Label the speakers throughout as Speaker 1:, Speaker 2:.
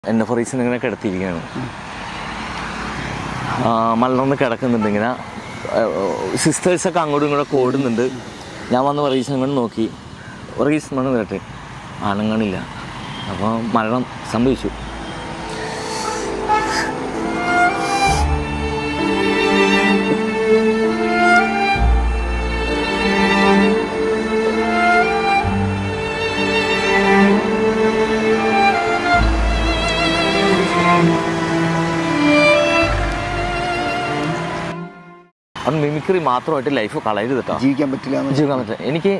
Speaker 1: എന്നെ ഫറീസിന് ഇങ്ങനെ കിടത്തിയിരിക്കുകയാണ് മലർന്ന് കിടക്കുന്നുണ്ട് ഇങ്ങനെ സിസ്റ്റേഴ്സൊക്കെ അങ്ങോട്ടും ഇങ്ങോട്ടും ഓടുന്നുണ്ട് ഞാൻ വന്ന് ഫറീസിനെ ഇങ്ങനെ നോക്കി ഫറീസ് മണ്ണ് വരട്ടെ അനങ്ങണില്ല അപ്പോൾ മരണം സംഭവിച്ചു അത് മിമിക്രി മാത്രമായിട്ട് ലൈഫ് കളയരുത് കേട്ടോ
Speaker 2: ജീവിക്കാൻ പറ്റില്ല എന്ന്
Speaker 1: ജീവിക്കാൻ പറ്റില്ല എനിക്ക്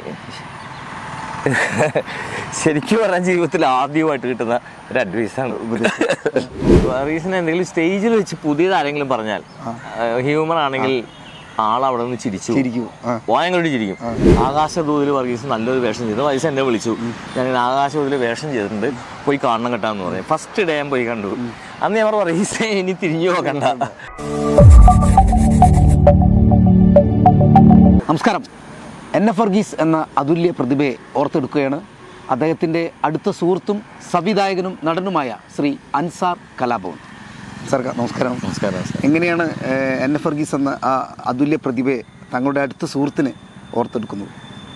Speaker 1: ശരിക്കും പറഞ്ഞാൽ ജീവിതത്തിൽ ആദ്യമായിട്ട് കിട്ടുന്ന ഒരു അഡ്വൈസാണ് റീസൺ എന്തെങ്കിലും സ്റ്റേജിൽ വെച്ച് പുതിയത് ആരെങ്കിലും പറഞ്ഞാൽ ഹ്യൂമർ ആണെങ്കിൽ ആൾ അവിടെ നിന്ന് ചിരിച്ചു
Speaker 2: ചിരിക്കും ആ
Speaker 1: ഭയങ്കര ചിരിക്കും ആകാശദൂതിൽ വർഗീസ് നല്ലൊരു വേഷം ചെയ്തു വയസ്സ് എന്നെ വിളിച്ചു ഞാൻ ഇങ്ങനെ ആകാശദൂതിൽ വേഷം ചെയ്തിട്ടുണ്ട് പോയി കാണണം കേട്ടാന്ന് പറഞ്ഞു ഫസ്റ്റ് ഡേ ഞാൻ പോയി കണ്ടു അന്ന് ഞാൻ പറഞ്ഞു വർഗീസെ ഇനി തിരിഞ്ഞു നോക്കണ്ട
Speaker 2: നമസ്കാരം എൻ എഫ് വർഗീസ് എന്ന അതുല്യ പ്രതിഭയെ ഓർത്തെടുക്കുകയാണ് അദ്ദേഹത്തിൻ്റെ അടുത്ത സുഹൃത്തും സംവിധായകനും നടനുമായ ശ്രീ അൻസാർ കലാഭവൻ സാർ നമസ്കാരം
Speaker 1: നമസ്കാരം നമസ്കാരം
Speaker 2: എങ്ങനെയാണ് എൻ എഫ് വർഗീസ് എന്ന ആ അതുല്യ പ്രതിഭയെ തങ്ങളുടെ അടുത്ത സുഹൃത്തിന് ഓർത്തെടുക്കുന്നത്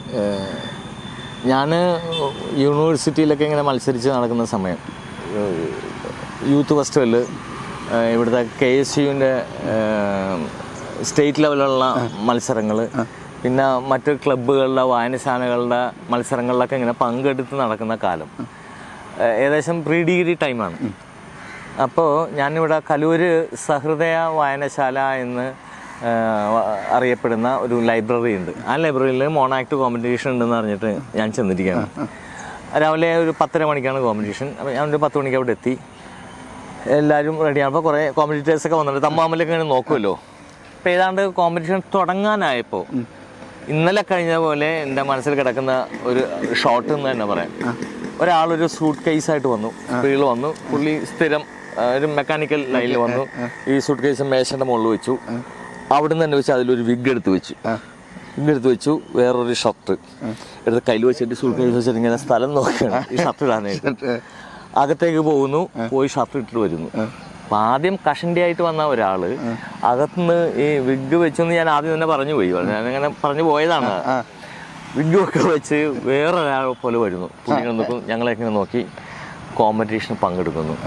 Speaker 1: ഞാൻ യൂണിവേഴ്സിറ്റിയിലൊക്കെ ഇങ്ങനെ മത്സരിച്ച് നടക്കുന്ന സമയം ഏഹ് യൂത്ത് ഫെസ്റ്റിവല് ഏഹ് ഇവിടുത്തെ കെ എസ് യുവിൻ്റെ സ്റ്റേറ്റ് ലെവലിലുള്ള മത്സരങ്ങൾ പിന്നെ മറ്റ് ക്ലബ്ബുകളുടെ വായനശാലകളുടെ മത്സരങ്ങളിലൊക്കെ ഇങ്ങനെ പങ്കെടുത്ത് നടക്കുന്ന കാലം ഏഹ് ഏകദേശം പ്രീ ഡിഗ്രി ടൈമാണ് അപ്പോൾ ഞാനിവിടെ കലൂര് സഹൃദയ വായനശാല എന്ന് ആ, അറിയപ്പെടുന്ന ഒരു ലൈബ്രറി ഉണ്ട് ആ ലൈബ്രറിയിൽ മോണാക്ട് കോമ്പറ്റീഷൻ ഉണ്ടെന്ന് അറിഞ്ഞിട്ട് ഞാൻ ചെന്നിരിക്കുകയാണ് രാവിലെ ഒരു പത്തര മണിക്കാണ് കോമ്പറ്റീഷൻ അപ്പോൾ ഞാൻ ഒരു പത്ത് മണിക്ക് അവിടെ എത്തി എല്ലാവരും റെഡിയാണ് അപ്പോൾ കുറേ കോമ്പറ്റീറ്റേഴ്സൊക്കെ വന്നിട്ട് തമ്മാമലൊക്കെ ഇങ്ങനെ നോക്കുമല്ലോ അപ്പോൾ ഏതാണ്ട് കോമ്പറ്റീഷൻ തുടങ്ങാനായപ്പോൾ ഇന്നലെ കഴിഞ്ഞ പോലെ എൻ്റെ മനസ്സിൽ കിടക്കുന്ന ഒരു ഷോട്ട് എന്ന് തന്നെ പറയാം ഒരാളൊരു സൂട്ട് കേസായിട്ട് വന്നു സ്ത്രീകൾ വന്നു പുള്ളി സ്ഥിരം ആ, ഒരു മെക്കാനിക്കൽ ലൈനിൽ വന്നു ഈ സൂട്ട് കേസ് മേശൻ്റെ മുകളിൽ വെച്ചു അവിടുന്ന് തന്നെ വെച്ച് അതിലൊരു വിഗ് എടുത്ത് വെച്ചു വിഗ് എടുത്ത് വെച്ചു വേറൊരു ഷർട്ട് എടുത്ത് കയ്യിൽ വെച്ചിട്ട് സൂട്ട് കേസ് വെച്ചിട്ട് ഇങ്ങനെ സ്ഥലം നോക്കുകയാണ് ഈ ഷർട്ട് ഇടാനായിട്ട് അകത്തേക്ക് പോകുന്നു പോയി ഷർട്ട് ഇട്ടിട്ട് വരുന്നു അപ്പൊ ആദ്യം കഷണ്ടി ആയിട്ട് വന്ന ഒരാള് അകത്തുനിന്ന് ഈ വിഗ് വെച്ചെന്ന് ഞാൻ ആദ്യം തന്നെ പറഞ്ഞു പോയി ഞാൻ അങ്ങനെ പറഞ്ഞു പോയതാണ് വിഗ് ഒക്കെ വെച്ച് വേറൊരാളെ പോലെ വരുന്നു പുള്ളി ഇങ്ങനെ നോക്കും ഞങ്ങളെ ഇങ്ങനെ നോക്കി കോമ്പറ്റീഷന് പങ്കെടുക്കുന്നു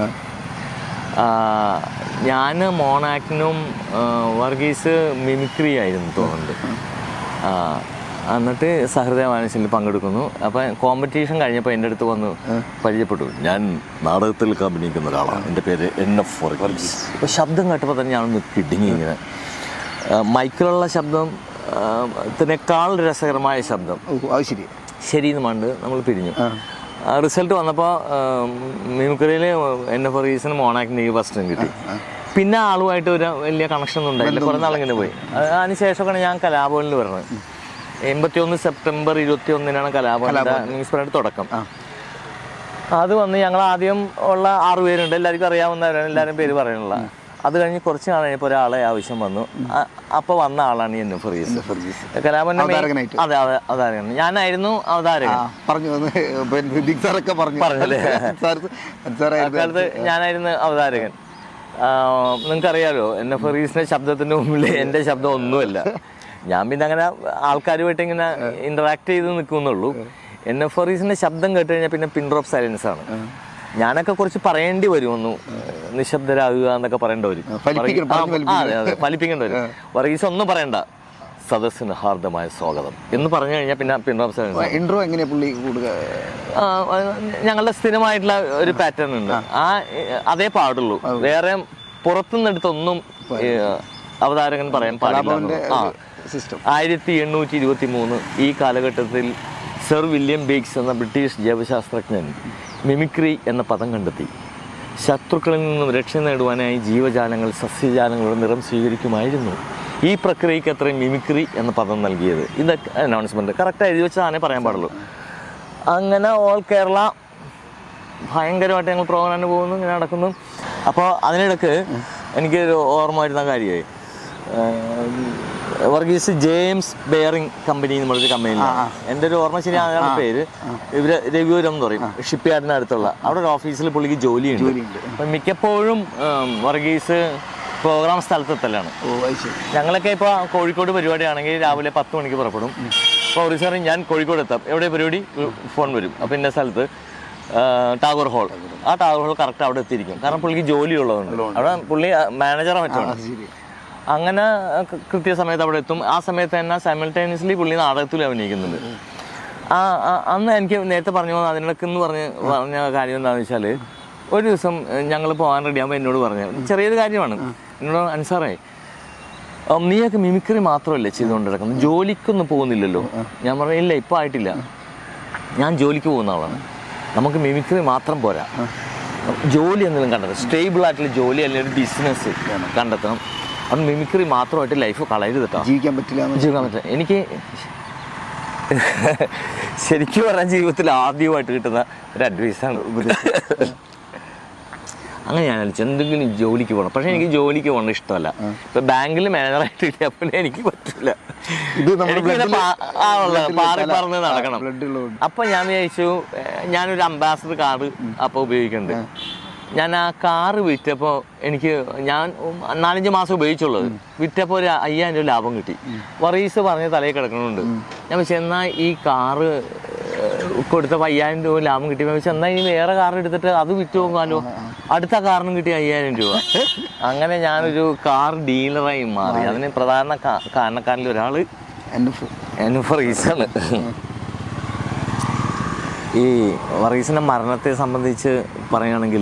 Speaker 1: ഞാൻ മോണാക്ടിനും വർഗീസ് മിമിക്രി ആയിരുന്നു തോന്നുന്നുണ്ട് ആ, എന്നിട്ട് സഹൃദയ മാനസിൽ പങ്കെടുക്കുന്നു അപ്പം കോമ്പറ്റീഷൻ കഴിഞ്ഞപ്പോൾ എൻ്റെ അടുത്ത് വന്ന് പരിചയപ്പെട്ടു ഞാൻ നാടകത്തിൽ അഭിനയിക്കുന്ന ഒരാളാണ് എൻ്റെ പേര് എൻ എഫ് വർഗീസ് അപ്പോൾ ശബ്ദം കേട്ടപ്പോൾ തന്നെ ഞാനൊന്ന് കിടുങ്ങി ഇങ്ങനെ ആ, മൈക്കിലുള്ള ശബ്ദം ആ, ത്തിനേക്കാൾ രസകരമായ ശബ്ദം
Speaker 2: ഓ അത് ശരി
Speaker 1: ശരി എന്ന് പണ്ട് നമ്മൾ പിരിഞ്ഞു റിസൾട്ട് വന്നപ്പോൾ മിമിക്രിയിൽ എൻ എഫ് റീസൺ മോണാക്കിന് ഈ ഫസ്റ്റും കിട്ടി പിന്നെ ആളുമായിട്ട് ഒരു വലിയ കണക്ഷൻ ഒന്നും ഉണ്ടായില്ല കുറേ നാളിങ്ങനെ പോയി അത് അതിനുശേഷമൊക്കെയാണ് ഞാൻ കലാഭവനിൽ വരുന്നത് എൺപത്തി ഒന്ന് സെപ്റ്റംബർ ഇരുപത്തി ഒന്നിനാണ് കലാഭവൻ്റെ മ്യൂണിസിപ്പാലിറ്റി തുടക്കം അത് വന്ന് ഞങ്ങൾ ആദ്യം ഉള്ള ആറു പേരുണ്ട് എല്ലാവർക്കും അറിയാവുന്നവരാണ് എല്ലാവരും പേര് പറയാനുള്ള അത് കഴിഞ്ഞ് കുറച്ച് നാൾ കഴിഞ്ഞപ്പോൾ ഒരാളെ ആവശ്യം വന്നു അ- അപ്പൊ വന്ന ആളാണ് ഈ എൻ എഫ് റീസ് കലാഭവന്റെ main-
Speaker 2: അവതാരകനായിട്ട്.
Speaker 1: അതെ അതെ അവതാരകൻ ഞാനായിരുന്നു അവതാരകൻ
Speaker 2: ആ പറഞ്ഞു വന്ന് പിന്നെ ദിഗ് സാറൊക്കെ പറഞ്ഞു
Speaker 1: പറഞ്ഞല്ലേ?
Speaker 2: സാർ സാറായിരുന്നു
Speaker 1: അക്കാലത്ത് ഞാനായിരുന്നു അവതാരകൻ നിങ്ങൾക്കറിയാലോ എൻ എഫ് റീസിന്റെ ശബ്ദത്തിന്റെ മുമ്പിൽ എൻ്റെ ശബ്ദം ഒന്നുമല്ല ഞാൻ പിന്നെ അങ്ങനെ ആൾക്കാരുമായിട്ട് ഇങ്ങനെ ഇന്ററാക്ട് ചെയ്ത് നിൽക്കുന്നുള്ളൂ എൻ എഫ് റീസിന്റെ ശബ്ദം കേട്ട് കഴിഞ്ഞാൽ പിന്നെ പിൻ ഡ്രോപ്പ് സൈലൻസ് ആണ് ഞാനൊക്കെ കുറച്ച് പറയേണ്ടി വരും ഒന്ന് നിശബ്ദരാകുക എന്നൊക്കെ പറയേണ്ടി വരും
Speaker 2: ഫലിപ്പിക്കണം,
Speaker 1: ആ,
Speaker 2: പറഞ്ഞ്
Speaker 1: ആ, അതെ അതെ ഫലിപ്പിക്കേണ്ടി വരും വർഗീസ് ഒന്നും പറയണ്ട സദസ്സിന് ഹാർദമായ സ്വാഗതം എന്ന് പറഞ്ഞു കഴിഞ്ഞാൽ പിന്നെ പിൻ ഡ്രോപ്പ് സൈലൻസ്
Speaker 2: ഇൻട്രോ എങ്ങനെയാ പുള്ളി കൂടുക
Speaker 1: ആ, ആ, ഞങ്ങളുടെ സ്ഥിരമായിട്ടുള്ള ഒരു പാറ്റേൺ ഉണ്ട് ആ ഏ, അതേ പാടുള്ളൂ വേറെ പുറത്തുനിന്ന് എടുത്തൊന്നും ഏ, അവതാരകൻ പറയാൻ പാടില്ല
Speaker 2: കലാഭവന്റെ
Speaker 1: എന്നുള്ളത്. ആ
Speaker 2: സിസ്റ്റം
Speaker 1: ആയിരത്തി എണ്ണൂറ്റി ഇരുപത്തി മൂന്ന് ഈ കാലഘട്ടത്തിൽ സർ വില്യം ബേക്സ് എന്ന ബ്രിട്ടീഷ് ജൈവശാസ്ത്രജ്ഞൻ മിമിക്രി എന്ന പദം കണ്ടെത്തി ശത്രുക്കളിൽ നിന്നും രക്ഷ നേടുവാനായി ജീവജാലങ്ങൾ സസ്യജാലങ്ങളുടെ നിറം സ്വീകരിക്കുമായിരുന്നു ഈ പ്രക്രിയയ്ക്ക് അത്രയും മിമിക്രി എന്ന പദം നൽകിയത് ഇതൊക്കെ അനൗൺസ്മെന്റ് കറക്റ്റ് എഴുതി വെച്ചതാണേ പറയാൻ പാടുള്ളൂ അങ്ങനെ ഓൾ കേരള ഭയങ്കരമായിട്ട് ഞങ്ങൾ പ്രോഗ്രാമിന് പോകുന്നു ഇങ്ങനെ നടക്കുന്നു അപ്പോൾ അതിനിടക്ക് എനിക്കൊരു ഓർമ്മ വരുന്ന കാര്യമായി വർഗീസ് ജെയിംസ് ബെയറിംഗ് കമ്പനി എന്ന് പറഞ്ഞൊരു കമ്പനിയിലാണ് എൻ്റെ ഒരു ഓർമ്മ ശരിയാണ് പേര് ഇവര് രഘുവരം എന്ന് പറയും ഷിപ്പ് യാർഡിന് അടുത്തുള്ള അവിടെ ഒരു ഓഫീസിൽ പുള്ളിക്ക് ജോലിയുണ്ട്
Speaker 2: ജോലിയുണ്ട്.
Speaker 1: അപ്പം മിക്കപ്പോഴും ഉം, വർഗീസ് പ്രോഗ്രാം സ്ഥലത്തെത്തലാണ്
Speaker 2: ഓ അത് ശരി
Speaker 1: ഞങ്ങളൊക്കെ ഇപ്പോൾ കോഴിക്കോട് പരിപാടിയാണെങ്കിൽ രാവിലെ പത്ത് മണിക്ക് പുറപ്പെടും അപ്പോൾ ഒരു സാറേ ഞാൻ കോഴിക്കോട് എത്താം എവിടെ പരിപാടി ഫോൺ വരും അപ്പോൾ എൻ്റെ സ്ഥലത്ത് ആ, ടാഗോർ ഹാൾ ആ ടാഗോർ ഹാൾ കറക്റ്റ് അവിടെ എത്തിയിരിക്കും കാരണം പുള്ളിക്ക് ജോലിയുള്ളതുകൊണ്ട് അവിടെ പുള്ളി മാനേജറെ മറ്റാണ്
Speaker 2: അത് ശരി
Speaker 1: അങ്ങനെ ക- കൃത്യസമയത്ത് അവിടെ എത്തും ആ സമയത്ത് തന്നെ സൈമൾട്ടേനിയസ്ലി പുള്ളി നാടകത്തിൽ അഭിനയിക്കുന്നുണ്ട് ആ ആ- അന്ന് എനിക്ക് നേരത്തെ പറഞ്ഞു പോകുന്ന അതിനിടയ്ക്ക് എന്ന് പറഞ്ഞ് പറഞ്ഞ കാര്യം എന്താണെന്ന് വെച്ചാൽ ഒരു ദിവസം ഞങ്ങൾ പോകാൻ റെഡിയാകുമ്പോൾ എന്നോട് പറഞ്ഞു ചെറിയൊരു കാര്യമാണ് എന്നോട് അൻസാറേ ഉം, നീയൊക്കെ മിമിക്രി മാത്രമല്ലേ ചെയ്തുകൊണ്ട് കിടക്കുന്നത് ജോലിക്കൊന്നും പോകുന്നില്ലല്ലോ ഞാൻ പറഞ്ഞു ഇല്ല ഇപ്പം ആയിട്ടില്ല ഞാൻ ജോലിക്ക് പോകുന്ന ആളാണ് നമുക്ക് മിമിക്രി മാത്രം പോരാ ജോലി എന്തെങ്കിലും കണ്ടെത്തണം സ്റ്റേബിൾ ആയിട്ടുള്ള ജോലി അല്ലെങ്കിൽ ഒരു ബിസിനസ് കണ്ടെത്തണം അത് മിമിക്രി മാത്രമായിട്ട് ലൈഫ് കളയരുത് കേട്ടോ
Speaker 2: ജീവിക്കാൻ പറ്റില്ല എന്ന്
Speaker 1: ജീവിക്കാൻ പറ്റില്ല എനിക്ക് ശരിക്കും പറഞ്ഞാൽ ജീവിതത്തിൽ ആദ്യമായിട്ട് കിട്ടുന്ന ഒരു അഡ്വൈസാണ് അങ്ങനെ ഞാൻ ആലോചിച്ചു എന്തെങ്കിലും ജോലിക്ക് പോകണം പക്ഷേ എനിക്ക് ജോലിക്ക് പോകണം ഇഷ്ടമല്ല ഇപ്പൊ ബാങ്കിൽ മാനേജറായിട്ട് കിട്ടിയാൽ പിന്നെ എനിക്ക് പറ്റില്ല
Speaker 2: ഇത് നമ്മുടെ
Speaker 1: എനിക്കിങ്ങനെ
Speaker 2: blood ല്
Speaker 1: പാ- ആ ഉള്ളത്
Speaker 2: blood ല്
Speaker 1: പാറി
Speaker 2: ചില-
Speaker 1: പറന്ന് നടക്കണം
Speaker 2: blood ഉള്ളതുകൊണ്ട്.
Speaker 1: അപ്പൊ ഞാൻ വിചാരിച്ചു ഏഹ്, ഞാനൊരു അംബാസഡർ കാറ് അപ്പൊ ഉപയോഗിക്കുന്നുണ്ട് ഞാൻ ആ കാറ് വിറ്റപ്പോൾ എനിക്ക് ഞാൻ ഉം നാലഞ്ച് മാസം ഉപയോഗിച്ചുള്ളത് വിറ്റപ്പോൾ ഒരു അയ്യായിരം രൂപ ലാഭം കിട്ടി വറീസ് പറഞ്ഞ് തലയിൽ കിടക്കണുണ്ട് ഞാൻ വെച്ചാൽ എന്നാൽ ഈ കാറ് ഏഹ്, കൊടുത്തപ്പോൾ അയ്യായിരം രൂപ ലാഭം കിട്ടി ഞാൻ വെച്ചാൽ എന്നാൽ ഇനി വേറെ കാർ എടുത്തിട്ട് അത് വിറ്റ് നോക്കാമല്ലോ അടുത്ത കാറിനും കിട്ടി അയ്യായിരം രൂപ അങ്ങനെ ഞാനൊരു കാർ ഡീലറായി മാറി അതിന് പ്രധാന കാ- കാരണക്കാരിൽ ഒരാള്
Speaker 2: എൻ്റെ ഫു-
Speaker 1: എന്നെ ഫറീസാണ് ഈ വറീസിന്റെ മരണത്തെ സംബന്ധിച്ച് പറയുകയാണെങ്കിൽ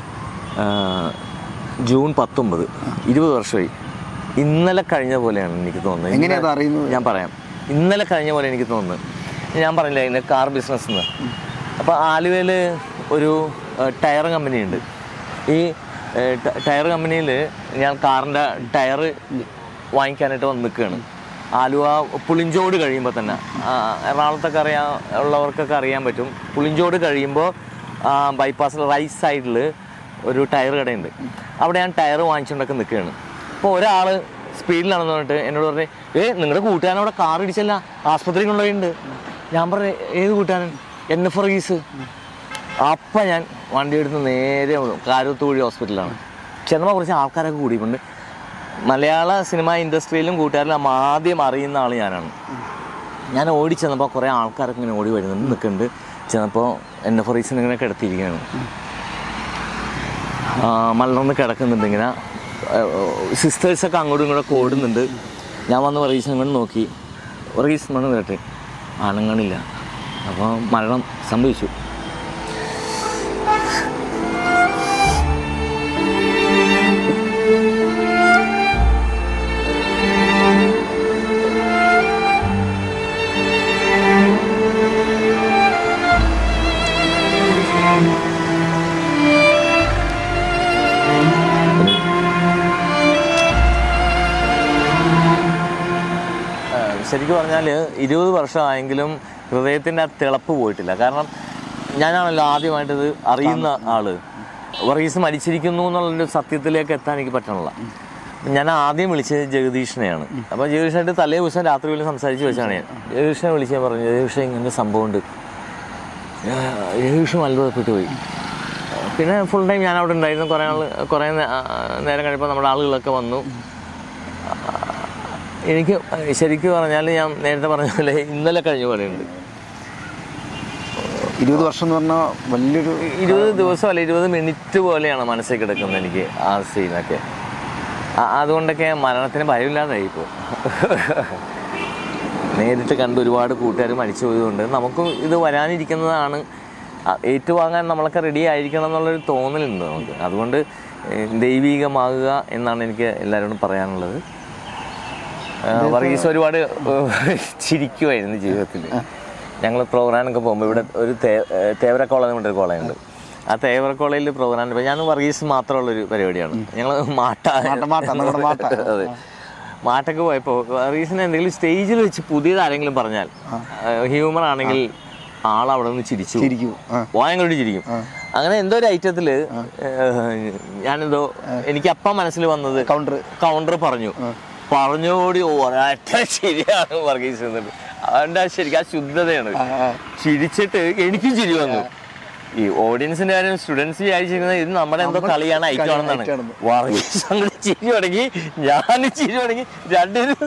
Speaker 1: ജൂൺ പത്തൊമ്പത് ഇരുപത് വർഷമായി ഇന്നലെ കഴിഞ്ഞ പോലെയാണ് എനിക്ക് തോന്നുന്നത്
Speaker 2: എങ്ങനെയാ അത് അറിയുന്നത്?
Speaker 1: ഞാൻ പറയാം ഇന്നലെ കഴിഞ്ഞ പോലെ എനിക്ക് തോന്നുന്നത് ഞാൻ പറഞ്ഞില്ല ഇതിൻ്റെ കാർ ബിസിനസ് എന്ന് അപ്പോൾ ആലുവയിൽ ഒരു ടയർ കമ്പനി ഉണ്ട് ഈ ടയർ കമ്പനിയിൽ ഞാൻ കാറിൻ്റെ ടയർ വാങ്ങിക്കാനായിട്ട് വന്ന് നിൽക്കുകയാണ് ആലുവ പുളിഞ്ചോട് കഴിയുമ്പോൾ തന്നെ ആ, എറണാകുളത്തൊക്കെ അറിയാൻ ഉള്ളവർക്കൊക്കെ അറിയാൻ പറ്റും പുളിഞ്ചോട് കഴിയുമ്പോൾ ബൈപ്പാസിൽ റൈറ്റ് സൈഡിൽ ഒരു ടയർ കടയുണ്ട് അവിടെ ഞാൻ ടയർ വാങ്ങിച്ചുകൊണ്ടൊക്കെ നിൽക്കുകയാണ് അപ്പോൾ ഒരാൾ സ്പീഡിലാണെന്ന് പറഞ്ഞിട്ട് എന്നോട് പറഞ്ഞു ഏ നിങ്ങളുടെ കൂട്ടുകാരൻ അവിടെ കാർ ഇടിച്ചല്ല ആസ്പത്രി കൊണ്ടുപോയിട്ടുണ്ട് ഞാൻ പറഞ്ഞു ഏത് കൂട്ടുകാരൻ എൻ എഫ് ഫർഗീസ് അപ്പം ഞാൻ വണ്ടി എടുത്ത് നേരെ കാരത്തുകുഴി ഹോസ്പിറ്റലാണ് ചെന്നപ്പോൾ കുറച്ച് ആൾക്കാരൊക്കെ കൂടിയിട്ടുണ്ട് മലയാള സിനിമ ഇൻഡസ്ട്രിയിലും കൂട്ടുകാരിലും ആദ്യം അറിയുന്ന ആൾ ഞാനാണ് ഞാൻ ഓടി ചെന്നപ്പോൾ കുറേ ആൾക്കാരൊക്കെ ഇങ്ങനെ ഓടി വരുന്നുണ്ട് നിൽക്കുന്നുണ്ട് ചെന്നപ്പോൾ എൻ എഫ് ഫറീസിന് ഇങ്ങനെ കിടത്തിയിരിക്കുകയാണ് ആ, മലർന്ന് കിടക്കുന്നുണ്ട് ഇങ്ങനെ സിസ്റ്റേഴ്സൊക്കെ അങ്ങോട്ടും ഇങ്ങോട്ടും ഓടുന്നുണ്ട് ഞാൻ വന്ന് വർഗീസ് അങ്ങോട്ട് നോക്കി വർഗീസ് മണ്ണ് കേട്ടെ അനങ്ങണില്ല അപ്പോൾ മരണം സംഭവിച്ചു ഏഹ് ശരിക്കും പറഞ്ഞാൽ ഇരുപത് വർഷമായെങ്കിലും ഹൃദയത്തിൻ്റെ ആ തിളപ്പ് പോയിട്ടില്ല കാരണം ഞാനാണല്ലോ ആദ്യമായിട്ടത് അറിയുന്ന ആള് വർഗീസ് മരിച്ചിരിക്കുന്നു എന്നുള്ളൊരു സത്യത്തിലേക്ക് എത്താൻ എനിക്ക് പറ്റണില്ല ഞാൻ ആദ്യം വിളിച്ചത് ജഗദീഷിനെയാണ് അപ്പോൾ ജഗദീഷായിട്ട് തലേ ദിവസം രാത്രി പോലും സംസാരിച്ച് വെച്ചാണ് ഞാൻ ജഗദീഷിനെ വിളിച്ച് ഞാൻ പറഞ്ഞു ജഗദീഷ ഇങ്ങനെ സംഭവമുണ്ട് ഏഹ് ജഗദീഷും അത്ഭുതപ്പെട്ടു പോയി പിന്നെ ഫുൾ ടൈം ഞാൻ അവിടെ ഉണ്ടായിരുന്നു കുറേ ആൾ കുറേ നേ- ആ, നേരം കഴിയുമ്പോൾ നമ്മുടെ ആളുകളൊക്കെ വന്നു എനിക്ക് ശരിക്കും പറഞ്ഞാൽ ഞാൻ നേരത്തെ പറഞ്ഞ പോലെ ഇന്നലെ കഴിഞ്ഞ പോലെയുണ്ട്
Speaker 2: ഇരുപത് വർഷം എന്ന് പറഞ്ഞാൽ വലിയൊരു
Speaker 1: ഇരുപത് ദിവസം അല്ല ഇരുപത് മിനിറ്റ് പോലെയാണ് മനസ്സിൽ കിടക്കുന്നത് എനിക്ക് ആ സീനൊക്കെ ആ- അതുകൊണ്ടൊക്കെ മരണത്തിന് ഭയമില്ലാതായി ഇപ്പോൾ നേരിട്ട് കണ്ട് ഒരുപാട് കൂട്ടുകാർ മരിച്ചു പോയതുകൊണ്ട് നമുക്കും ഇത് വരാനിരിക്കുന്നതാണ് ആ- ഏറ്റുവാങ്ങാൻ നമ്മളൊക്കെ റെഡി ആയിരിക്കണം എന്നുള്ളൊരു തോന്നലുണ്ട് നമുക്ക് അതുകൊണ്ട് ഏഹ്, ദൈവീകമാകുക എന്നാണ് എനിക്ക് എല്ലാവരോടും പറയാനുള്ളത് ഏഹ്, വർഗീസ് ഒരുപാട് ഏഹ്, ചിരിക്കുമായിരുന്നു ജീവിതത്തിൽ ഞങ്ങൾ പ്രോഗ്രാമൊക്കെ പോകുമ്പോൾ ഇവിടെ ഒരു തേ- ഏഹ്, തേവര കോളേജ് കൊണ്ട് ഒരു കോളേജ് ഉണ്ട് ആ തേവര കോളേജിൽ പ്രോഗ്രാം പോയി ഞാൻ വർഗീസ് മാത്രമുള്ളൊരു പരിപാടിയാണ് ഞങ്ങൾ മാട്ട
Speaker 2: മാട്ട, മാട്ട, നമ്മുടെ മാട്ട.
Speaker 1: അതെ മാട്ടൊക്കെ പോയപ്പോൾ വർഗീസിന് എന്തെങ്കിലും സ്റ്റേജിൽ വെച്ച് പുതിയത് ആരെങ്കിലും പറഞ്ഞാൽ ഹ്യൂമർ ആണെങ്കിൽ ആൾ അവിടെ നിന്ന് ചിരിച്ചു
Speaker 2: ചിരിക്കും ആ
Speaker 1: ഭയങ്കര ചിരിക്കും അങ്ങനെ എന്തോ ഒരു ഐറ്റത്തില് ഞാനെന്തോ എനിക്ക് അപ്പം മനസ്സിൽ വന്നത്
Speaker 2: കൗണ്ടർ
Speaker 1: കൗണ്ടർ പറഞ്ഞു പറഞ്ഞോടി ഒരൊറ്റ ശരിയാണ് വർഗീസ് എന്നിട്ട് അവൻ്റെ ആ ശരിക്കും ആ ശുദ്ധതയാണ് ചിരിച്ചിട്ട് എനിക്കും ചിരി വന്നു ഈ ഓഡിയൻസിന്റെ കാര്യം സ്റ്റുഡൻസ് വിചാരിച്ചിരിക്കുന്നത് ഇത് നമ്മുടെ എന്തോ കളിയാണ് ഐറ്റമാണെന്നാണ്
Speaker 2: ഐറ്റമാണെന്ന്.
Speaker 1: വർഗീസ് അങ്ങോട്ട് ചിരി തുടങ്ങി ഞാൻ ചിരി തുടങ്ങി രണ്ടുപേരും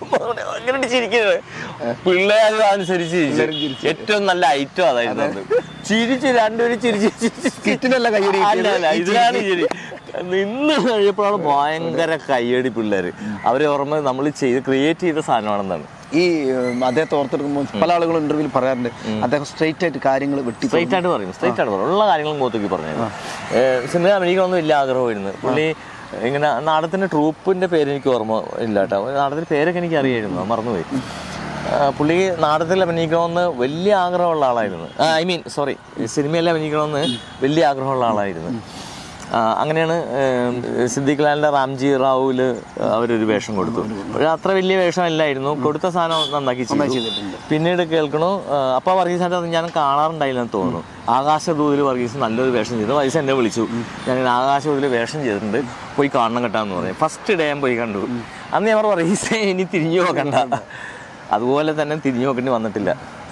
Speaker 1: അങ്ങനെ ചിരിക്കുന്നത് പിള്ളേർ അനുസരിച്ച് ചിരിച്ചു. ഏറ്റവും നല്ല ഐറ്റം അതായിരുന്നു അന്ന്. ചിരിച്ച് രണ്ടുപേരും ചിരിച്ച് ചിരിച്ച്
Speaker 2: സ്കിറ്റിനല്ല കയ്യടി
Speaker 1: അല്ല, അല്ല, ഇതിലാണ് ചിരി നിന്ന് കഴിയപ്പോഴാണ് ഭയങ്കര കയ്യടി പിള്ളേര് അവരെ ഓർമ്മ നമ്മൾ ചെയ്ത് ക്രിയേറ്റ് ചെയ്ത സാധനമാണെന്നാണ്
Speaker 2: ഈ ഉം, അദ്ദേഹത്തെ ഓർത്തെടുക്കുമ്പോൾ പല ആളുകളും ഇന്റർവ്യൂവിൽ പറയാറുണ്ട് അദ്ദേഹം സ്ട്രെയിറ്റ് ആയിട്ട് കാര്യങ്ങൾ വെട്ടി
Speaker 1: സ്ട്രൈറ്റ് ആയിട്ട് പറയും സ്ട്രൈറ്റ് ആയിട്ട് പറയും ഉള്ള കാര്യങ്ങൾ മുഖത്തേക്ക് പറഞ്ഞു സിനിമ അഭിനയിക്കണമെന്ന് വലിയ ആഗ്രഹമായിരുന്നു പുള്ളി ഇങ്ങനെ നാടകത്തിന്റെ ട്രൂപ്പിന്റെ പേര് എനിക്ക് ഓർമ്മ ഇല്ല കേട്ടോ നാടകത്തിന്റെ പേരൊക്കെ എനിക്ക് അറിയായിരുന്നു അത് മറന്നുപോയി ആ, പുള്ളി നാടകത്തിൽ അഭിനയിക്കണമെന്ന് വലിയ ആഗ്രഹമുള്ള ആളായിരുന്നു ഐ മീൻ സോറി സിനിമയിൽ അഭിനയിക്കണമെന്ന് വലിയ ആഗ്രഹമുള്ള ആളായിരുന്നു ആ, അങ്ങനെയാണ് ഏം, സിദ്ദിഖ് ലാലിന്റെ റാംജി റാവുല് അവരൊരു വേഷം കൊടുത്തു പക്ഷെ അത്ര വലിയ വേഷമല്ലായിരുന്നു കൊടുത്ത സാധനം നന്നാക്കി ചെയ്തു പിന്നീട് കേൾക്കണു ആ, അപ്പൊ വർഗീസായിട്ട് അത് ഞാൻ കാണാറുണ്ടായില്ലെന്ന് തോന്നുന്നു ആകാശദൂതിൽ വർഗീസ് നല്ലൊരു വേഷം ചെയ്തു വയസ്സ് എന്നെ വിളിച്ചു ഞാൻ ഇങ്ങനെ ആകാശദൂതിൽ വേഷം ചെയ്തിട്ടുണ്ട് പോയി കാണണം കേട്ടാന്ന് പറഞ്ഞു ഫസ്റ്റ് ഡേ ഞാൻ പോയി കണ്ടു അന്ന് ഞാൻ പറഞ്ഞു വർഗീസെ ഇനി തിരിഞ്ഞു നോക്കണ്ട അതുപോലെ തന്നെ തിരിഞ്ഞു നോക്കേണ്ടി വന്നിട്ടില്ല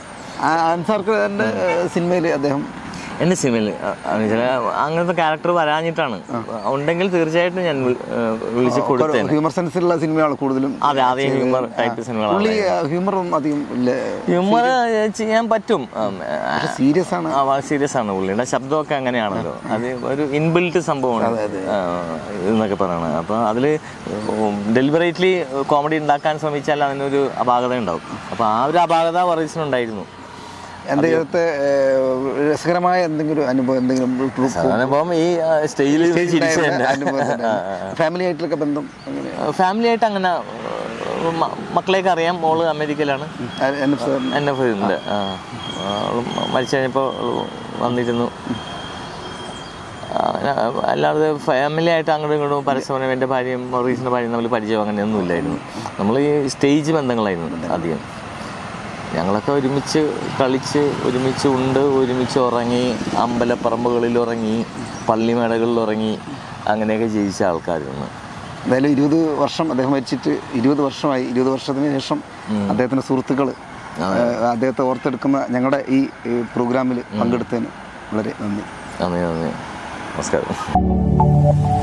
Speaker 2: അൻസാർക്ക് സിനിമയിൽ അദ്ദേഹം
Speaker 1: എൻ്റെ സിനിമയിൽ അങ്ങനത്തെ ക്യാരക്ടർ വരാഞ്ഞിട്ടാണ് ഉണ്ടെങ്കിൽ തീർച്ചയായിട്ടും ഞാൻ വിളി- ഏഹ് വിളിച്ച് കൊടുത്തേനെ
Speaker 2: ഹ്യൂമർ സെൻസിലുള്ള സിനിമയാണ് കൂടുതലും
Speaker 1: അതെ ആദ്യം ഹ്യൂമർ ടൈപ്പ് സിനിമകളാണ്
Speaker 2: പുള്ളി ഹ്യൂമറും അധികം
Speaker 1: ഹ്യൂമർ ചെയ്യാൻ പറ്റും
Speaker 2: സീരിയസ് ആണ്
Speaker 1: സീരിയസ് ആണ് പുള്ളിയുടെ ശബ്ദമൊക്കെ അങ്ങനെയാണല്ലോ അത് ഒരു ഇൻബിൽറ്റ് സംഭവമാണ് ആ, എന്നൊക്കെ പറയണത് അപ്പോൾ അതിൽ ഡെലിബറേറ്റ്ലി കോമഡി ഉണ്ടാക്കാൻ ശ്രമിച്ചാൽ അതിനൊരു അപാകത ഉണ്ടാവും അപ്പോൾ ആ ഒരു അപാകത വർഗീസിനുണ്ടായിരുന്നു
Speaker 2: അദ്ദേഹത്തെ ഏഹ്, രസകരമായ എന്തെങ്കിലും അനുഭവം എന്തെങ്കിലും
Speaker 1: അതിനിപ്പം ഈ സ്റ്റേജിൽ ചിരിച്ചു തന്നെ
Speaker 2: ഫാമിലി ആയിട്ടുള്ള ബന്ധം അങ്ങനെ
Speaker 1: ഫാമിലി ആയിട്ട് അങ്ങനെ ഏഹ്, മ- മക്കളെയൊക്കെ അറിയാം മോള് അമേരിക്കയിലാണ്
Speaker 2: എൻ എഫ് സാറിന്
Speaker 1: എന്നെ ഉണ്ട് ആ അവള് മരിച്ചു കഴിഞ്ഞപ്പോൾ വന്നിരുന്നു ആ, അല്ലാതെ ഫാമിലി ആയിട്ട് അങ്ങോട്ടും ഇങ്ങോട്ടും പരസ്പരം എൻ്റെ ഭാര്യയും മൊറീസിൻ്റെ ഭാര്യയും തമ്മിൽ പരിചയം അങ്ങനെയൊന്നും ഇല്ലായിരുന്നു നമ്മൾ ഈ സ്റ്റേജ് ബന്ധങ്ങളായിരുന്നു അധികം ഞങ്ങളൊക്കെ ഒരുമിച്ച് കളിച്ച് ഒരുമിച്ച് ഉണ്ട് ഒരുമിച്ച് ഉറങ്ങി അമ്പലപ്പറമ്പുകളിൽ ഉറങ്ങി പള്ളിമേടകളിൽ ഉറങ്ങി അങ്ങനെയൊക്കെ ജീവിച്ച ആൾക്കാരായിരുന്നു
Speaker 2: എന്തായാലും ഇരുപത് വർഷം അദ്ദേഹം മരിച്ചിട്ട് ഇരുപത് വർഷമായി ഇരുപത് വർഷത്തിന് ശേഷം അദ്ദേഹത്തിൻ്റെ സുഹൃത്തുക്കൾ അദ്ദേഹത്തെ ഓർത്തെടുക്കുന്ന ഞങ്ങളുടെ ഈ പ്രോഗ്രാമിൽ പങ്കെടുത്തതിന് വളരെ നന്ദി
Speaker 1: നന്ദി നന്ദി നമസ്കാരം